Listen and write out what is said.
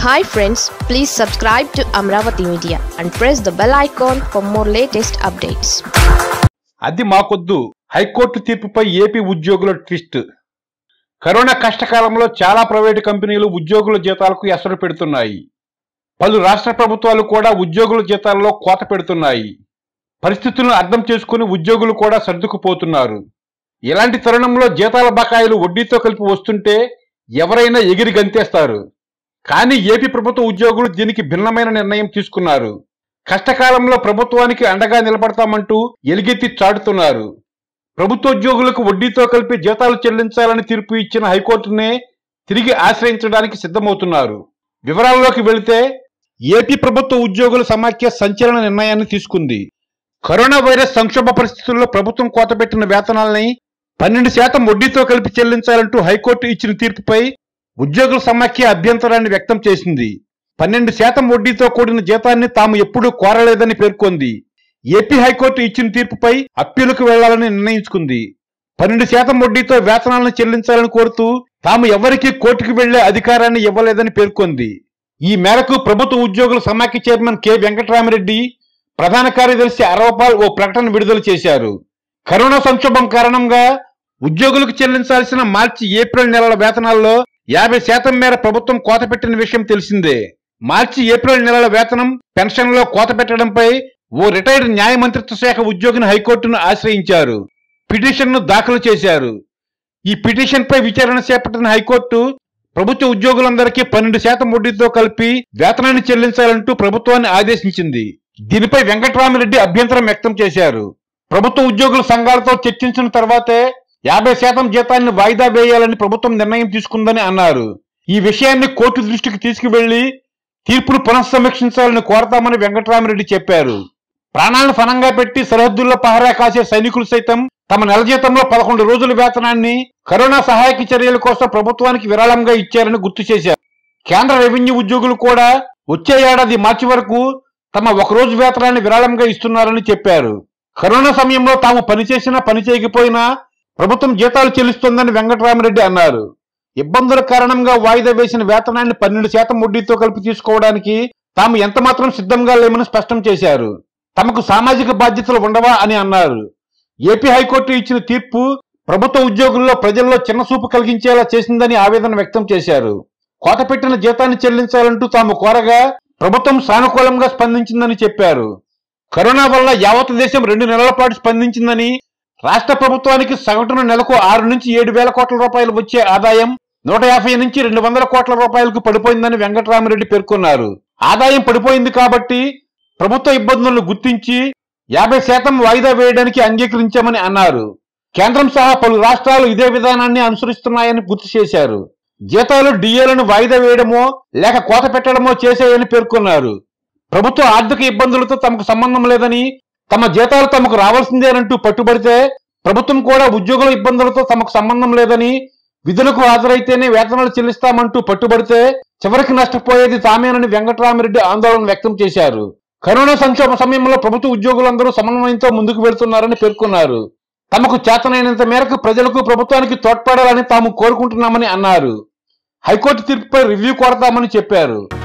hi friends please subscribe to Amaravati media and press the bell icon for more latest updates అది మాకొద్దు high court తీర్పుపై AP ఉద్యోగుల twist corona కష్టకాలంలో చాలా private కంపెనీలు ఉద్యోగుల జీతాలకు ఎసరు పెడుతున్నాయి పలు రాష్ట్ర ప్రభుత్వాలు కూడా ఉద్యోగుల జీతాల్లో కోత పెడుతున్నాయి పరిస్థితులను అర్థం చేసుకుని ఉద్యోగులు కూడా సర్దుకుపోతున్నారు ఇలాంటి తరుణంలో జీతాల బకాయిలు వడ్డీతో కలిపి వస్తుంటే ఎవరైనా ఎగిరి గంతేస్తారు కానీ ఏపీ ప్రభుత్వ ఉద్యోగులు దీనికి భిన్నమైన నిర్ణయం తీసుకున్నారు కష్టకాలంలో ప్రభుత్వానికి అండగా నిలబడతామంటూ ఎలుగెత్తి చాటుతున్నారు ప్రభుత్వ ఉద్యోగులకు వడ్డీతో కలిపి జీతాలు చెల్లించాలని తీర్పు ఇచ్చిన హైకోర్టునే తిరిగి ఆశ్రయించడానికి సిద్ధమవుతున్నారు వివరాల్లోకి వెళితే ఏపీ ప్రభుత్వ ఉద్యోగుల సమాఖ్య సంచలన నిర్ణయాన్ని తీసుకుంది కరోనా వైరస్ సంక్షోభ పరిస్థితుల్లో ప్రభుత్వం కోతపెట్టిన వేతనాల్ని పన్నెండు శాతం వడ్డీతో కలిపి చెల్లించాలంటూ హైకోర్టు ఇచ్చిన తీర్పుపై ఉద్యోగుల సమాఖ్య అభ్యంతరాన్ని వ్యక్తం చేసింది పన్నెండు శాతం వడ్డీతో కూడిన జీతాన్ని తాము ఎప్పుడూ కోరలేదని పేర్కొంది ఏపీ హైకోర్టు ఇచ్చిన తీర్పుపై అప్పీలుకు వెళ్లాలని నిర్ణయించుకుంది పన్నెండు శాతం వడ్డీతో వేతనాలను చెల్లించాలని కోరుతూ తాము ఎవరికీ కోర్టుకు వెళ్లే అధికారాన్ని ఇవ్వలేదని పేర్కొంది ఈ మేరకు ప్రభుత్వ ఉద్యోగుల సమాఖ్య చైర్మన్ కె వెంకటరామిరెడ్డి ప్రధాన కార్యదర్శి అరవపాల్ ఓ ప్రకటన విడుదల చేశారు కరోనా సంక్షోభం కారణంగా ఉద్యోగులకు చెల్లించాల్సిన మార్చి ఏప్రిల్ నెలల వేతనాల్లో యాభై శాతం మేర ప్రభుత్వం కోత పెట్టిన విషయం తెలిసిందే మార్చి ఏప్రిల్ నెలల వేతనం పెన్షన్లో కోత పెట్టడంపై ఓ రిటైర్డ్ న్యాయ మంత్రిత్వ శాఖ ఉద్యోగిని హైకోర్టును ఆశ్రయించారు పిటిషన్ను దాఖలు చేశారు ఈ పిటిషన్ పై విచారణ చేపట్టిన హైకోర్టు ప్రభుత్వ ఉద్యోగులందరికీ పన్నెండు శాతం వడ్డీతో కలిపి వేతనాన్ని చెల్లించాలంటూ ప్రభుత్వాన్ని ఆదేశించింది దీనిపై వెంకట్రామిరెడ్డి అభ్యంతరం వ్యక్తం చేశారు ప్రభుత్వ ఉద్యోగుల సంఘాలతో చర్చించిన తర్వాతే యాభై శాతం జీతాన్ని వాయిదా వేయాలని ప్రభుత్వం నిర్ణయం తీసుకుందని అన్నారు ఈ విషయాన్ని కోర్టు దృష్టికి తీసుకువెళ్లి తీర్పును పునఃసమీక్షించాలని కోరతామని వెంకట్రామిరెడ్డి చెప్పారు ప్రాణాలను ఫనంగా పెట్టి సరిహద్దుల్లో పహరా కాసే సైనికులు సైతం తమ నెల జీతంలో పదకొండు రోజుల వేతనాన్ని కరోనా సహాయక చర్యల కోసం ప్రభుత్వానికి విరాళంగా ఇచ్చారని గుర్తు చేశారు కేంద్ర రెవెన్యూ ఉద్యోగులు కూడా వచ్చే ఏడాది మార్చి వరకు తమ ఒక రోజు వేతనాన్ని విరాళంగా ఇస్తున్నారని చెప్పారు కరోనా సమయంలో తాము పనిచేసినా పని చేయకపోయినా ప్రభుత్వం జీతాలు చెల్లిస్తోందని వెంకటరామరెడ్డి అన్నారు ఇబ్బందుల కారణంగా వాయిదా వేసిన వేతనాన్ని పన్నెండు శాతం వడ్డీతో కలిపి తీసుకోవడానికి తాము ఎంతమాత్రం సిద్ధంగా లేమని స్పష్టం చేశారు తమకు సామాజిక బాధ్యతలు ఉండవా అని అన్నారు ఏపీ హైకోర్టు ఇచ్చిన తీర్పు ప్రభుత్వ ఉద్యోగుల్లో ప్రజల్లో చిన్నసూపు కలిగించేలా చేసిందని ఆవేదన వ్యక్తం చేశారు కోత పెట్టిన జీతాన్ని చెల్లించాలంటూ తాము కోరగా ప్రభుత్వం సానుకూలంగా స్పందించిందని చెప్పారు కరోనా వల్ల యావత్ దేశం రెండు నెలల పాటు స్పందించిందని రాష్ట్ర ప్రభుత్వానికి సగటున నెలకు ఆరు నుంచి ఏడు వేల కోట్ల రూపాయలు వచ్చే ఆదాయం నూట యాభై నుంచి రెండు వందల కోట్ల రూపాయలకు పడిపోయిందని వెంకటరామిరెడ్డి పేర్కొన్నారు ఆదాయం పడిపోయింది కాబట్టి ప్రభుత్వ ఇబ్బందులను గుర్తించి యాభై శాతం వాయిదా వేయడానికి అంగీకరించామని అన్నారు కేంద్రం సహా పలు రాష్ట్రాలు ఇదే విధానాన్ని అనుసరిస్తున్నాయని గుర్తు చేశారు జీతాలు డిఏలను వాయిదా వేయడమో లేక కోత పెట్టడమో చేశాయని పేర్కొన్నారు ప్రభుత్వ ఆర్థిక ఇబ్బందులతో తమకు సంబంధం లేదని తమ జీతాలు తమకు రావాల్సిందేనంటూ పట్టుబడితే ప్రభుత్వం కూడా ఉద్యోగుల ఇబ్బందులతో తమకు సంబంధం లేదని విధులకు హాజరైతేనే వేతనాలు చెల్లిస్తామంటూ పట్టుబడితే చివరికి నష్టపోయేది తామేనని వెంకటరామిరెడ్డి ఆందోళన వ్యక్తం చేశారు కరోనా సంక్షోభ సమయంలో ప్రభుత్వ ఉద్యోగులందరూ సమన్వయంతో ముందుకు వెళ్తున్నారని పేర్కొన్నారు తమకు చేతనైనంత మేరకు ప్రజలకు ప్రభుత్వానికి తోడ్పడాలని తాము కోరుకుంటున్నామని అన్నారు హైకోర్టు తీర్పుపై రివ్యూ కోరతామని చెప్పారు